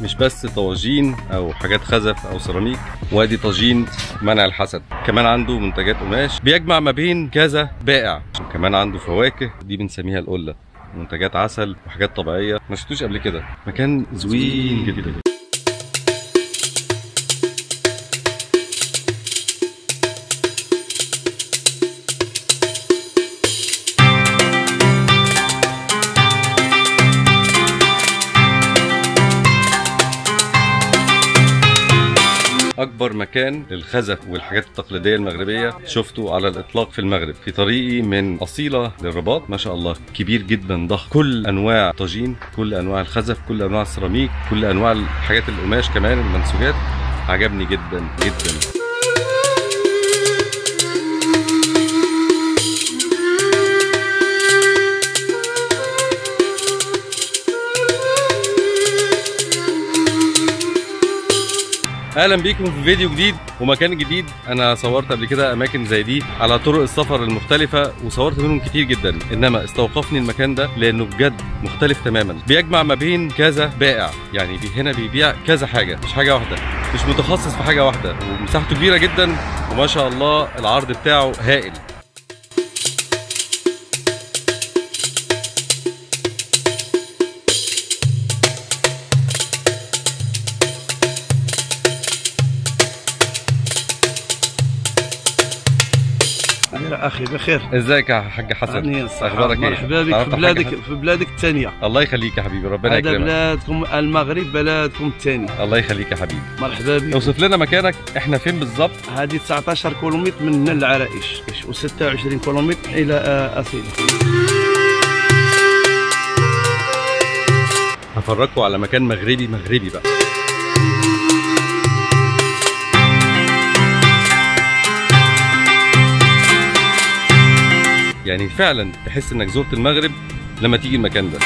مش بس طواجين او حاجات خزف او سيراميك وادي طاجين منع الحسد كمان عنده منتجات قماش بيجمع ما بين كذا بائع وكمان عنده فواكه دي بنسميها القله منتجات عسل وحاجات طبيعيه ما شفتوش قبل كده مكان زوين جدا اكبر مكان للخزف والحاجات التقليديه المغربيه شفته على الاطلاق في المغرب في طريقي من اصيله للرباط ما شاء الله كبير جدا ضخم كل انواع الطاجين كل انواع الخزف كل انواع السيراميك كل انواع الحاجات القماش كمان المنسوجات عجبني جدا جدا اهلا بيكم في فيديو جديد ومكان جديد انا صورت قبل كده اماكن زي دي على طرق السفر المختلفه وصورت منهم كتير جدا انما استوقفني المكان ده لانه بجد مختلف تماما بيجمع ما بين كذا بائع يعني بي هنا بيبيع كذا حاجه مش حاجه واحده مش متخصص في حاجه واحده ومساحته كبيره جدا وما شاء الله العرض بتاعه هائل يا اخي بخير ازيك يا حاج حسن أهلا الصحة. اخبارك ايه مرحبا بك تعرفت في حاج بلادك حسن؟ في بلادك الثانيه الله يخليك يا حبيبي ربنا هذا يكرمك بلادكم المغرب بلادكم الثاني الله يخليك يا حبيبي مرحبا بك اوصف لنا مكانك احنا فين بالظبط هذه 19 كيلومتر من هنا للعرائش و26 كيلومتر الى آه، اصيل هفرجكم على مكان مغربي مغربي بقى يعني فعلا تحس انك زرت المغرب لما تيجي المكان ده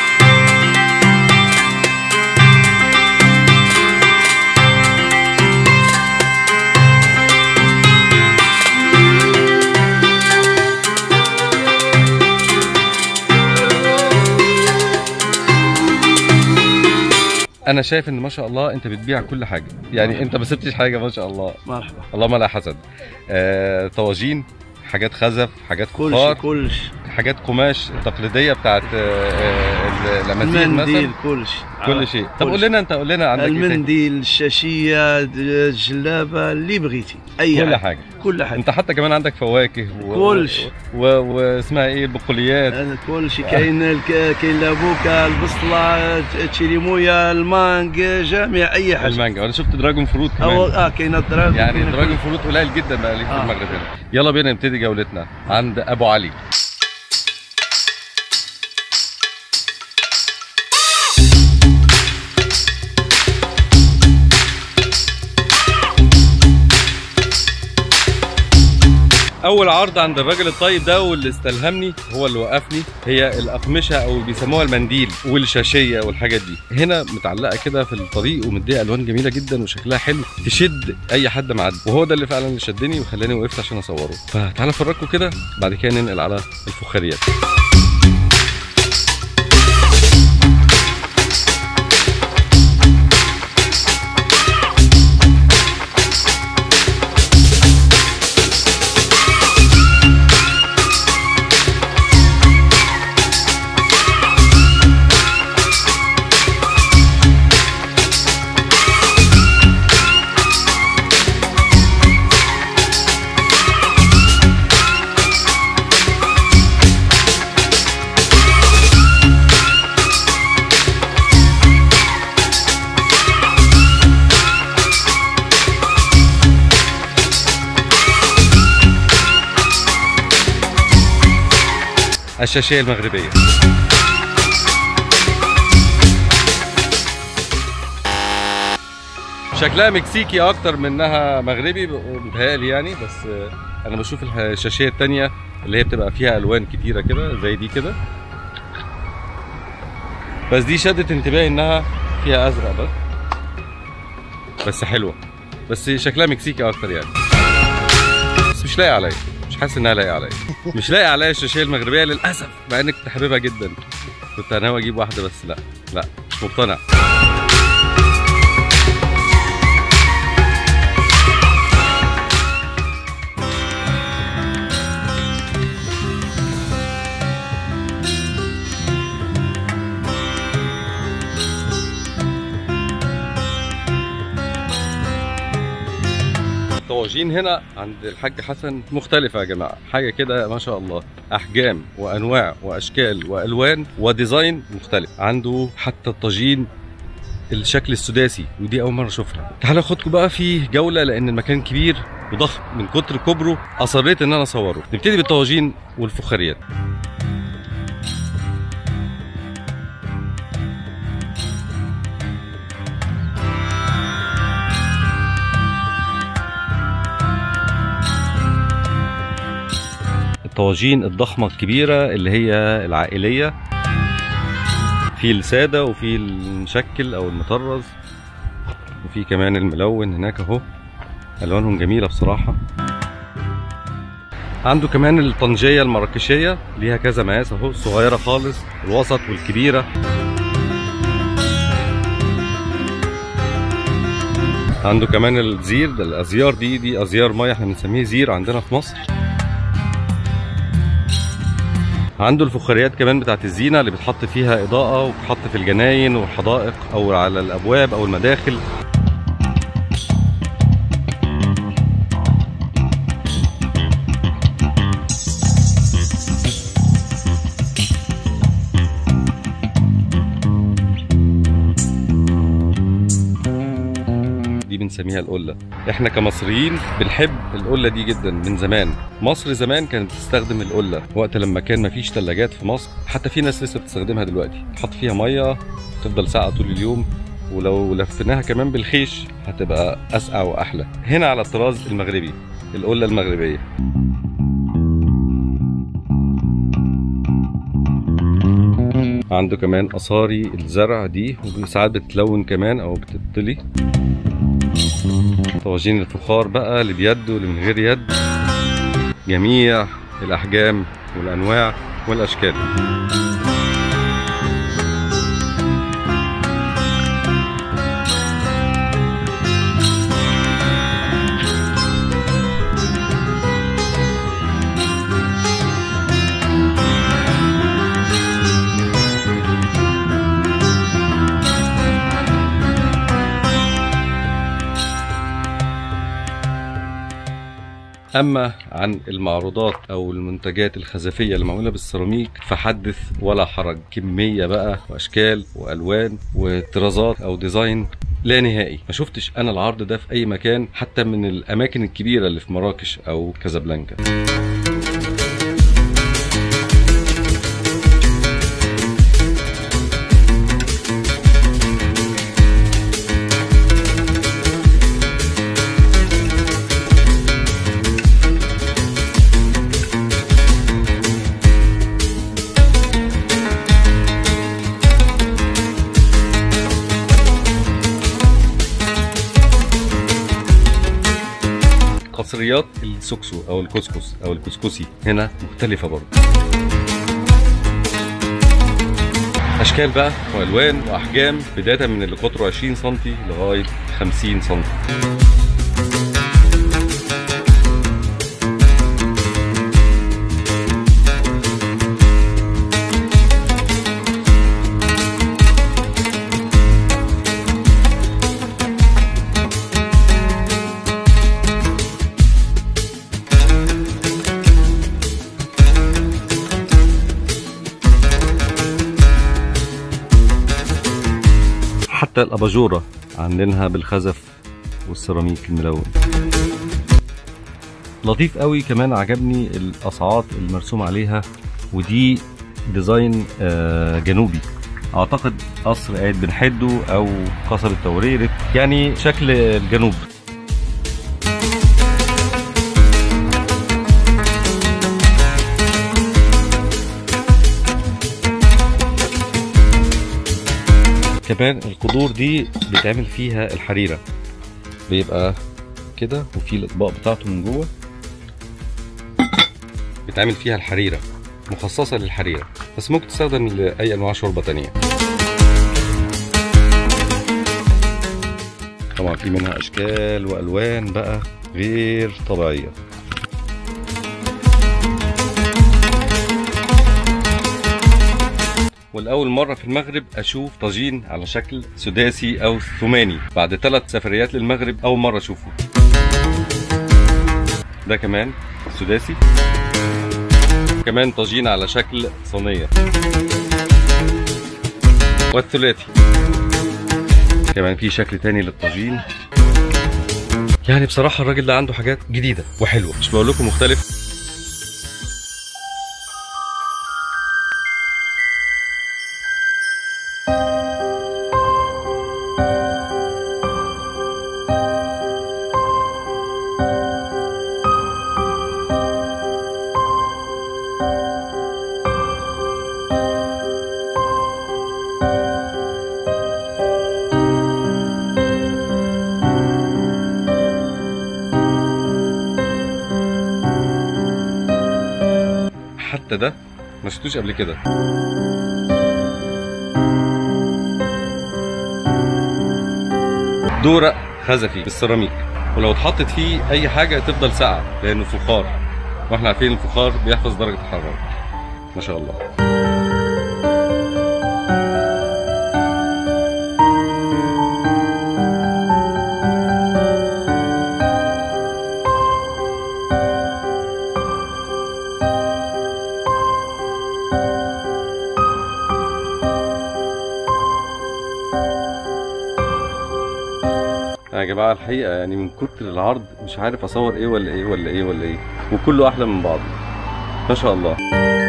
انا شايف ان ما شاء الله انت بتبيع كل حاجه يعني انت ما سبتش حاجه ما شاء الله مرحبا اللهم لا حسد آه، طواجين حاجات خزف حاجات كل فخار شيء كل شيء حاجات قماش تقليديه بتاعت آه، آه، الامازيغ المنديل مثلا كل شيء كل شيء طب كل قول لنا انت قول لنا عندك إيه تاني؟ المنديل الشاشيه الجلابه اللي بغيتي اي كل حاجه حاجه كل حاجه انت حتى كمان عندك فواكه و... كل شيء. و... و... واسمها ايه البقوليات هذا كل شيء كاين الك- كاين لابوكا البصله تشيريمويا المانج جميع اي حاجه المانجا انا شفت دراجون فروت أو كمان اه كاين الدراجون يعني كاين دراجون فروت قليل جدا بقى ليه في آه. المغرب هنا يلا بينا نبتدي جولتنا عند ابو علي اول عرض عند الراجل الطيب ده واللي استلهمني هو اللي وقفني هي الاقمشه او بيسموها المنديل والشاشيه والحاجات دي هنا متعلقه كده في الطريق ومديها الوان جميله جدا وشكلها حلو تشد اي حد معدي وهو ده اللي فعلا اللي شدني وخلاني وقفت عشان اصوره فتعالى افرجكم كده بعد كده ننقل على الفخاريات الشاشيه المغربيه شكلها مكسيكي اكتر منها مغربي متهيألي يعني بس آه، انا بشوف الح- الشاشيه التانية اللي هي بتبقى فيها الوان كتيره كده زي دي كده بس دي شدت انتباهي انها فيها ازرق بس بس حلوه بس شكلها مكسيكي اكتر يعني بس مش لاقي عليا مش حاسس انها لاقي عليا مش لاقي عليا الشاشيه المغربيه للاسف مع اني كنت حاببها جدا كنت ناوي اجيب واحده بس لا لا مش مقتنع الطواجين هنا عند الحاج حسن مختلفة يا جماعة حاجة كده ما شاء الله أحجام وأنواع وأشكال وألوان وديزاين مختلف عنده حتى الطاجين الشكل السداسي ودي أول مرة أشوفها تعالى أخدكم بقى في جولة لأن المكان كبير وضخم من كتر كبره أصريت إن أنا أصوره نبتدي بالطواجين والفخاريات الطواجين الضخمة الكبيرة اللي هي العائلية في السادة وفي المشكل أو المطرز وفي كمان الملون هناك أهو ألوانهم جميلة بصراحة عنده كمان الطنجية المراكشية ليها كذا مقاس أهو الصغيرة خالص الوسط والكبيرة عنده كمان الزير ده الازيار دي دي ازيار ميه احنا بنسميه زير عندنا في مصر عنده الفخاريات كمان بتاعت الزينة اللي بتحط فيها إضاءة وبتحط في الجناين والحدائق أو على الأبواب أو المداخل دي بنسميها القلة احنا كمصريين بنحب القلة دي جدا من زمان مصر زمان كانت بتستخدم القلة وقت لما كان مفيش تلاجات في مصر حتى في ناس لسه بتستخدمها دلوقتي تحط فيها مية تفضل ساقعة طول اليوم ولو لفيناها كمان بالخيش هتبقى أسقع وأحلى هنا على الطراز المغربي القلة المغربية عنده كمان أصاري الزرع دي وساعات بتتلون كمان أو بتطلي طواجين الفخار بقى اللي بيد واللي من غير يد جميع الأحجام والأنواع والأشكال اما عن المعروضات او المنتجات الخزفيه اللي معموله بالسيراميك فحدث ولا حرج كميه بقى واشكال والوان وطرازات او ديزاين لا نهائي ما شفتش انا العرض ده في اي مكان حتى من الاماكن الكبيره اللي في مراكش او كازابلانكا قصريات السوكسو او الكسكس او الكسكسي هنا مختلفه برضه اشكال بقى والوان واحجام بدايه من اللي قطره 20 سم لغايه 50 سم حتى الاباجوره عاملينها بالخزف والسيراميك الملون لطيف قوي كمان عجبني القصعات المرسوم عليها ودي ديزاين آه، جنوبي اعتقد قصر قايد بن حدو او قصر التوريرة يعني شكل الجنوب كمان القدور دي بيتعمل فيها الحريرة بيبقى كده وفي الاطباق بتاعته من جوه بيتعمل فيها الحريرة مخصصة للحريرة بس ممكن تستخدم لأي أنواع شوربة تانية طبعا في منها أشكال وألوان بقى غير طبيعية والأول مرة في المغرب أشوف طاجين على شكل سداسي أو ثماني بعد ثلاث سفريات للمغرب أول مرة أشوفه ده كمان سداسي كمان طاجين على شكل صينيه والثلاثي كمان في شكل تاني للطاجين يعني بصراحة الراجل ده عنده حاجات جديدة وحلوة مش بقول لكم مختلف حتى ده ما شفتوش قبل كده دورق خزفي بالسيراميك ولو اتحطت فيه اي حاجه تفضل ساقعه لانه فخار واحنا عارفين الفخار بيحفظ درجه الحراره ما شاء الله يا جماعه الحقيقه يعني من كتر العرض مش عارف اصور ايه ولا ايه ولا ايه ولا ايه وكله احلى من بعضه ما شاء الله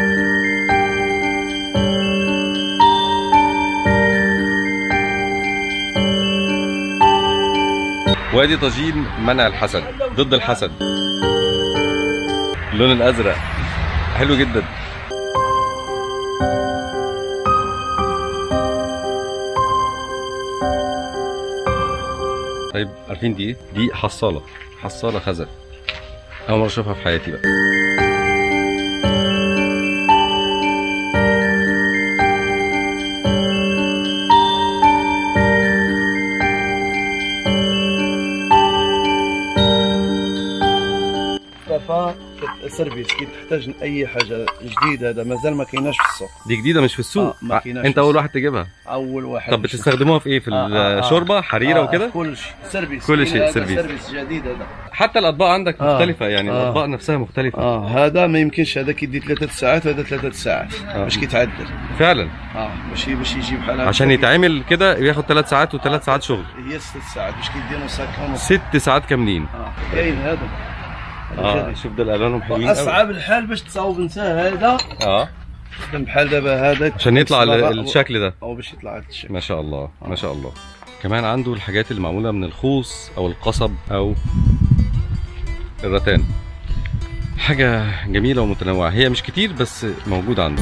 وادي طاجين منع الحسد ضد الحسد اللون الازرق حلو جدا طيب عارفين دي ايه؟ دي حصالة حصالة خزف أول مرة أشوفها في حياتي بقى مصطفى سيرفيس كي تحتاج اي حاجه جديده هذا مازال ما كايناش في السوق دي جديدة مش في السوق آه، ما كايناش أنت في أول السوق. واحد تجيبها اول واحد طب بتستخدموها في إيه؟ في آه، آه، آه. الشوربة حريرة آه، وكده؟ كل شيء سيرفيس كل كاين شيء هذا سيرفيس. سيرفيس جديد هذا حتى الأطباق عندك آه. مختلفة يعني آه. الأطباق نفسها مختلفة اه هذا ما يمكنش هذا كيدي ثلاثة ساعات وهذا ثلاثة ساعات آه. باش كيتعدل فعلا اه باش باش يجي بحال هكا. عشان يتعمل كده بياخد ثلاث ساعات وثلاث ساعات شغل هي ست ساعات باش كيديروا ساكا ونص ست ساعات كاملين اه كاين هذا اه شوف ده الالوانهم حلوين قوي اصعب الحال باش تصاوب انت هذا اه خدم بحال دابا هذا عشان يطلع ال- الصباغة الشكل ده او باش يطلع هذا الشكل ما شاء الله ما شاء الله كمان عنده الحاجات اللي معموله من الخوص او القصب او الرتان حاجه جميله ومتنوعه هي مش كتير بس موجوده عنده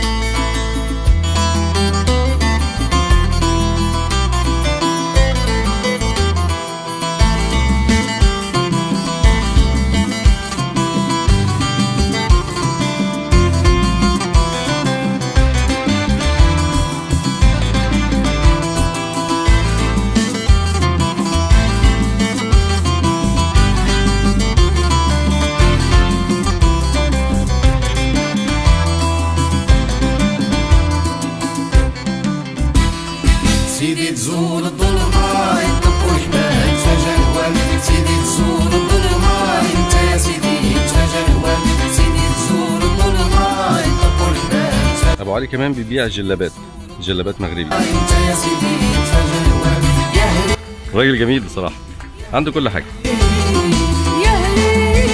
سيدي تزول الظلمة يطب وحبال تفاجأ الوالد سيدي تزول الظلمة انت يا سيدي تفاجأ الوالد سيدي تزول الظلمة يطب وحبال تفاجأ ابو علي كمان بيبيع الجلابات جلابات مغربي انت يا سيدي تفاجأ الوالد يا هلي راجل جميل بصراحه عنده كل حاجه يا هلي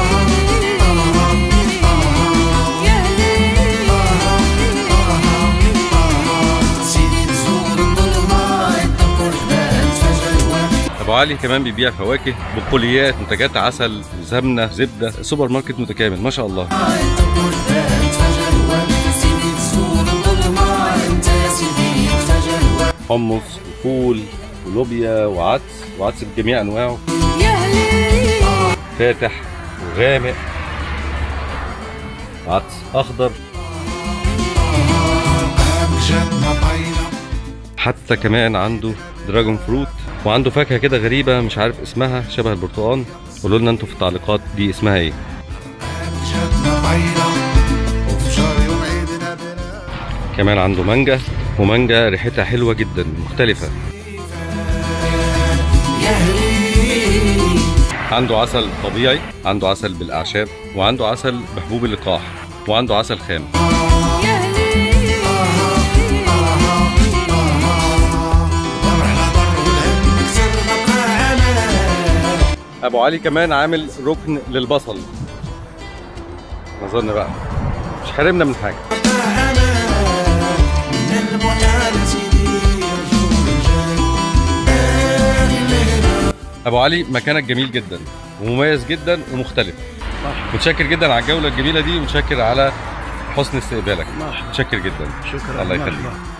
يا سيدي تزول الظلمة يطب وحبال تفاجأ الوالد ابو علي كمان بيبيع فواكه بقوليات منتجات عسل سمنه زبده سوبر ماركت متكامل ما شاء الله يطب وحبال تفاجأ الوالد سيدي تزول الظلمة انت يا سيدي تفاجأ الوالد حمص وفول ولوبيا وعدس وعدس بجميع انواعه يا هلي فاتح وغامق عدس اخضر حتى كمان عنده دراجون فروت وعنده فاكهه كده غريبه مش عارف اسمها شبه البرتقال قولوا لنا انتوا في التعليقات دي اسمها ايه كمان عنده مانجا ومانجا ريحتها حلوه جدا مختلفه يا هلي عنده عسل طبيعي عنده عسل بالاعشاب وعنده عسل بحبوب اللقاح وعنده عسل خام يا هلي ضر على ضر والهم كسر بقى عمل ابو علي كمان عامل ركن للبصل نظرنا بقى مش حرمنا من حاجه من المحال سيدي يرجو الرجال ابو علي مكانك جميل جدا ومميز جدا ومختلف متشكر جدا على الجوله الجميله دي ومتشكر على حسن استقبالك مرحبا متشكر جدا شكرا الله يخليك مرحبا.